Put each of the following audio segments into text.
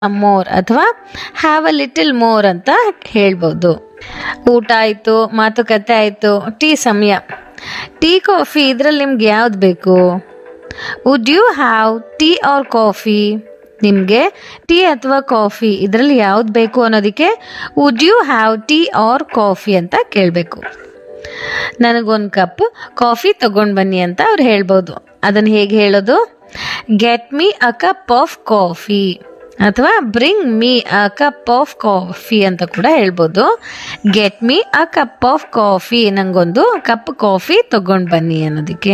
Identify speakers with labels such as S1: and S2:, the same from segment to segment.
S1: more ಅಥವಾ have a little more ಅಂತ ಹೇಳ್ಬೋದು ಊಟ ಆಯಿತು ಮಾತುಕತೆ ಆಯಿತು ಟೀ ಸಮಯ ಟೀ ಕಾಫಿ ಇದರಲ್ಲಿ ನಿಮ್ಗೆ ಯಾವ್ದು ಬೇಕು would you have tea or coffee ನಿಮಗೆ ಟೀ ಅಥವಾ ಕಾಫಿ ಇದರಲ್ಲಿ ಯಾವ್ದು ಬೇಕು ಅನ್ನೋದಕ್ಕೆ would you have tea or coffee ಅಂತ ಕೇಳಬೇಕು ನನಗೊಂದು ಕಪ್ ಕಾಫಿ ತಗೊಂಡು ಬನ್ನಿ ಅಂತ ಅವ್ರು ಹೇಳ್ಬೋದು ಅದನ್ನು ಹೇಗೆ ಹೇಳೋದು get me a cup of coffee ಅಥವಾ bring me a cup of coffee ಅಂತ ಕೂಡ ಹೇಳ್ಬೋದು get me a cup of coffee ನಂಗೊಂದು ಕಪ್ ಕಾಫಿ ತಗೊಂಡು ಬನ್ನಿ ಅನ್ನೋದಕ್ಕೆ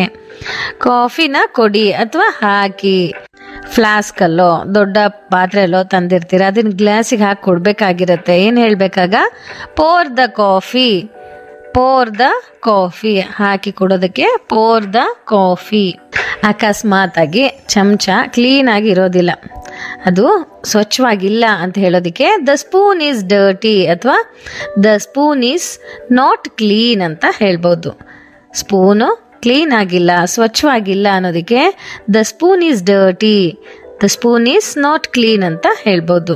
S1: ಕಾಫಿನ ಕೊಡಿ ಅಥವಾ ಹಾಕಿ ಫ್ಲಾಸ್ಕಲ್ಲೋ ದೊಡ್ಡ ಪಾತ್ರೆಯಲ್ಲೋ ತಂದಿರ್ತೀರ ಅದನ್ನ ಗ್ಲಾಸಿಗೆ ಹಾಕಿ ಕೊಡಬೇಕಾಗಿರತ್ತೆ ಏನು ಹೇಳಬೇಕಾಗ pour the coffee pour the coffee ಹಾಕಿ ಕೊಡೋದಕ್ಕೆ ಪೋರ್ ದ ಕಾಫಿ ಅಕಸ್ಮಾತಾಗಿ ಚಮಚ ಕ್ಲೀನಾಗಿ ಇರೋದಿಲ್ಲ ಅದು ಸ್ವಚ್ಛವಾಗಿಲ್ಲ ಅಂತ ಹೇಳೋದಕ್ಕೆ ದ ಸ್ಪೂನ್ ಈಸ್ ಡರ್ಟಿ ಅಥವಾ the spoon is not clean ಅಂತ ಹೇಳ್ಬೋದು ಸ್ಪೂನು ಕ್ಲೀನ್ ಆಗಿಲ್ಲ ಸ್ವಚ್ಛವಾಗಿಲ್ಲ ಅನ್ನೋದಕ್ಕೆ the spoon is dirty the spoon is not clean ಅಂತ ಹೇಳ್ಬೋದು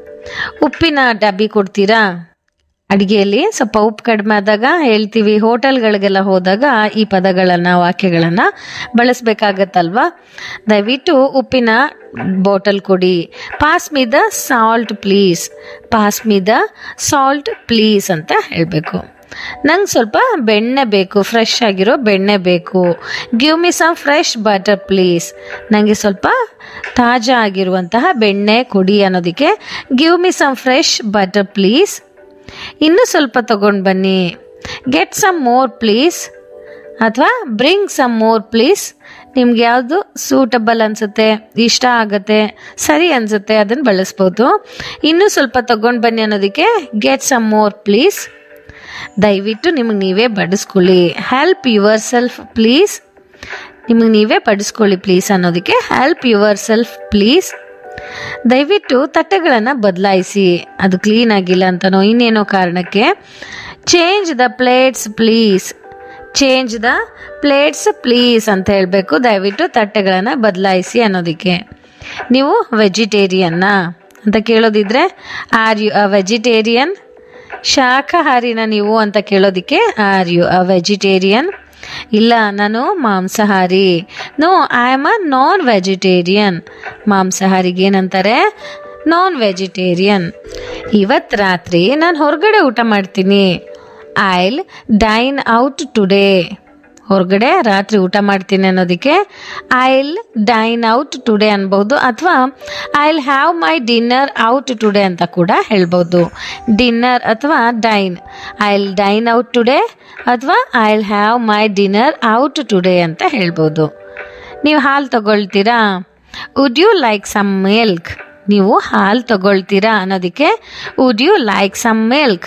S1: ಉಪ್ಪಿನ ಡಬ್ಬಿ ಕೊಡ್ತೀರಾ ಅಡುಗೆಯಲ್ಲಿ ಸ್ವಲ್ಪ ಉಪ್ಪು ಕಡಿಮೆ ಆದಾಗ ಹೇಳ್ತೀವಿ ಹೋಟೆಲ್ಗಳಿಗೆಲ್ಲ ಹೋದಾಗ ಈ ಪದಗಳನ್ನು ವಾಕ್ಯಗಳನ್ನು ಬಳಸಬೇಕಾಗತ್ತಲ್ವಾ ದಯವಿಟ್ಟು ಉಪ್ಪಿನ ಬಾಟಲ್ ಕೊಡಿ pass me the salt please pass me the salt please ಅಂತ ಹೇಳಬೇಕು ನಂಗೆ ಸ್ವಲ್ಪ ಬೆಣ್ಣೆ ಬೇಕು ಫ್ರೆಶ್ ಆಗಿರೋ ಬೆಣ್ಣೆ ಬೇಕು give me some fresh butter please ನನಗೆ ಸ್ವಲ್ಪ ತಾಜಾ ಆಗಿರುವಂತಹ ಬೆಣ್ಣೆ ಕೊಡಿ ಅನ್ನೋದಕ್ಕೆ give me some fresh butter please ಇನ್ನೂ ಸ್ವಲ್ಪ ತಗೊಂಡು ಬನ್ನಿ ಗೆಟ್ ಸಮ್ ಮೋರ್ ಪ್ಲೀಸ್ ಅಥವಾ ಬ್ರಿಂಗ್ ಸಮ್ ಮೋರ್ ಪ್ಲೀಸ್ ನಿಮ್ಗೆ ಯಾವುದು ಸೂಟಬಲ್ ಅನಿಸುತ್ತೆ ಇಷ್ಟ ಆಗುತ್ತೆ ಸರಿ ಅನಿಸುತ್ತೆ ಅದನ್ನು ಬಳಸ್ಬೋದು ಇನ್ನೂ ಸ್ವಲ್ಪ ತಗೊಂಡು ಬನ್ನಿ ಅನ್ನೋದಕ್ಕೆ ಗೆಟ್ ಸಮ್ ಮೋರ್ ಪ್ಲೀಸ್ ದಯವಿಟ್ಟು ನಿಮಗೆ ನೀವೇ ಬಡಿಸ್ಕೊಳ್ಳಿ ಹೆಲ್ಪ್ ಯುವರ್ ಸೆಲ್ಫ್ ಪ್ಲೀಸ್ ನಿಮಗೆ ನೀವೇ ಬಡಿಸ್ಕೊಳ್ಳಿ ಪ್ಲೀಸ್ ಅನ್ನೋದಕ್ಕೆ ಹೆಲ್ಪ್ ಯುವರ್ ಸೆಲ್ಫ್ ಪ್ಲೀಸ್ ದಯವಿಟ್ಟು ತಟ್ಟೆಗಳನ್ನು ಬದಲಾಯಿಸಿ ಅದು ಕ್ಲೀನ್ ಆಗಿಲ್ಲ ಅಂತನೋ ಇನ್ನೇನೋ ಕಾರಣಕ್ಕೆ change the plates please change the plates please ಅಂತ ಹೇಳಬೇಕು ದಯವಿಟ್ಟು ತಟ್ಟೆಗಳನ್ನು ಬದಲಾಯಿಸಿ ಅನ್ನೋದಕ್ಕೆ ನೀವು ವೆಜಿಟೇರಿಯನ್ನ ಅಂತ ಕೇಳೋದಿದ್ರೆ ಆರ್ ಯು ಅ ವೆಜಿಟೇರಿಯನ್ ಶಾಖಾಹಾರಿನ ನೀವು ಅಂತ ಕೇಳೋದಕ್ಕೆ ಆರ್ ಯು ಅ ವೆಜಿಟೇರಿಯನ್ ಇಲ್ಲ ನಾನು ಮಾಂಸಾಹಾರಿ no I am a non vegetarian ಮಾಂಸಾಹಾರಿಗೆ ಏನಂತಾರೆ ನಾನ್ ವೆಜಿಟೇರಿಯನ್ ಇವತ್ತು ರಾತ್ರಿ ನಾನು ಹೊರಗಡೆ ಊಟ ಮಾಡ್ತೀನಿ ಐಲ್ ಡೈನ್ ಔಟ್ ಟುಡೇ ಹೊರಗಡೆ ರಾತ್ರಿ ಊಟ ಮಾಡ್ತೀನಿ ಅನ್ನೋದಕ್ಕೆ ಐಲ್ ಡೈನ್ ಔಟ್ ಟುಡೇ ಅನ್ಬೋದು ಅಥವಾ I'll have my dinner out today ಅಂತ ಕೂಡ ಹೇಳ್ಬೋದು ಡಿನ್ನರ್ ಅಥವಾ dine I'll dine out today ಅಥವಾ I'll have my dinner out today ಅಂತ ಹೇಳ್ಬೋದು ನೀವು ಹಾಲು ತಗೊಳ್ತೀರಾ would you like some milk ನೀವು ಹಾಲು ತಗೊಳ್ತೀರಾ ಅನ್ನೋದಕ್ಕೆ would you like some milk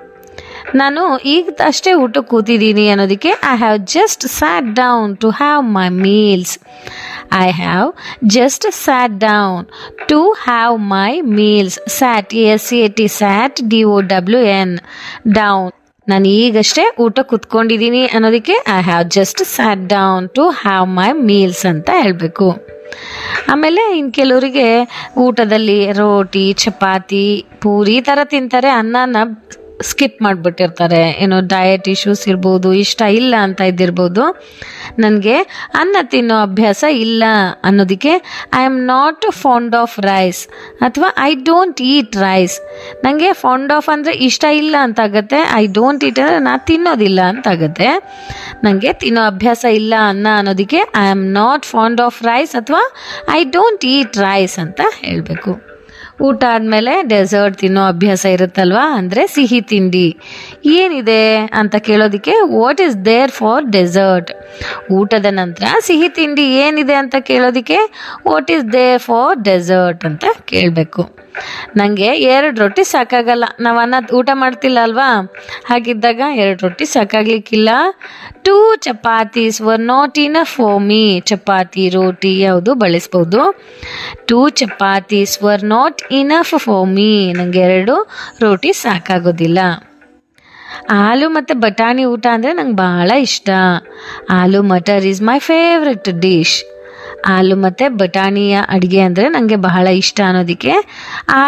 S1: ನಾನು ಈಗ ಅಷ್ಟೇ ಊಟ ಕೂತಿದ್ದೀನಿ ಅನ್ನೋದಕ್ಕೆ I have just sat down to have my meals I have just sat down to have my meals sat S C A T sat D O W N down ನಾನು ಈಗಷ್ಟೇ ಊಟ ಕುತ್ಕೊಂಡಿದ್ದೀನಿ ಅನ್ನೋದಕ್ಕೆ I have just sat down to have my meals ಅಂತ ಹೇಳಬೇಕು ಆಮೇಲೆ ಇನ್ನು ಕೆಲವರಿಗೆ ಊಟದಲ್ಲಿ ರೋಟಿ ಚಪಾತಿ ಪೂರಿ ಈ ಥರ ತಿಂತಾರೆ ಅನ್ನನ ಸ್ಕಿಪ್ ಮಾಡಿಬಿಟ್ಟಿರ್ತಾರೆ ಏನೋ ಡಯಟ್ ಇಶ್ಯೂಸ್ ಇರ್ಬೋದು ಇಷ್ಟ ಇಲ್ಲ ಅಂತ ಇದ್ದಿರ್ಬೋದು ನನಗೆ ಅನ್ನ ತಿನ್ನೋ ಅಭ್ಯಾಸ ಇಲ್ಲ ಅನ್ನೋದಕ್ಕೆ I am not fond of rice ಅಥವಾ ಐ ಡೋಂಟ್ ಈಟ್ ರೈಸ್ ನನಗೆ ಫಾಂಡ್ ಆಫ್ ಅಂದರೆ ಇಷ್ಟ ಇಲ್ಲ ಅಂತಾಗತ್ತೆ ಐ ಡೋಂಟ್ ಈಟ್ ಅಂದರೆ ನಾನು ತಿನ್ನೋದಿಲ್ಲ ಅಂತಾಗತ್ತೆ ನನಗೆ ತಿನ್ನೋ ಅಭ್ಯಾಸ ಇಲ್ಲ ಅನ್ನ ಅನ್ನೋದಕ್ಕೆ I am not fond of rice ಅಥವಾ ಐ ಡೋಂಟ್ ಈಟ್ ರೈಸ್ ಅಂತ ಹೇಳಬೇಕು ಊಟ ಆದಮೇಲೆ ಡೆಸರ್ಟ್ ತಿನ್ನೋ ಅಭ್ಯಾಸ ಇರುತ್ತಲ್ವಾ ಅಂದರೆ ಸಿಹಿ ತಿಂಡಿ ಏನಿದೆ ಅಂತ ಕೇಳೋದಕ್ಕೆ what is there for dessert ಊಟದ ನಂತರ ಸಿಹಿ ತಿಂಡಿ ಏನಿದೆ ಅಂತ ಕೇಳೋದಕ್ಕೆ what is there for dessert ಅಂತ ಕೇಳಬೇಕು ನನಗೆ ಎರಡು ರೊಟ್ಟಿ ಸಾಕಾಗಲ್ಲ ನಾವು ಅನ್ನ ಊಟ ಮಾಡ್ತಿಲ್ಲ ಅಲ್ವಾ ಹಾಗಿದ್ದಾಗ ಎರಡು ರೊಟ್ಟಿ ಸಾಕಾಗ್ಲಿಕ್ಕಿಲ್ಲ two chapatis were not enough for me chapati roti ಯಾವುದು ಬಳಸ್ಬೋದು two chapatis were not enough for me ನನಗೆ ಎರಡು ರೋಟಿ ಸಾಕಾಗೋದಿಲ್ಲ ಆಲೂ ಮತ್ತು ಬಟಾಣಿ ಊಟ ಅಂದರೆ ನಂಗೆ ಭಾಳ ಇಷ್ಟ aloo matar is my favourite dish ಹಾಲು ಮತ್ತು ಬಟಾಣಿಯ ಅಡುಗೆ ಅಂದರೆ ನನಗೆ ಬಹಳ ಇಷ್ಟ ಅನ್ನೋದಕ್ಕೆ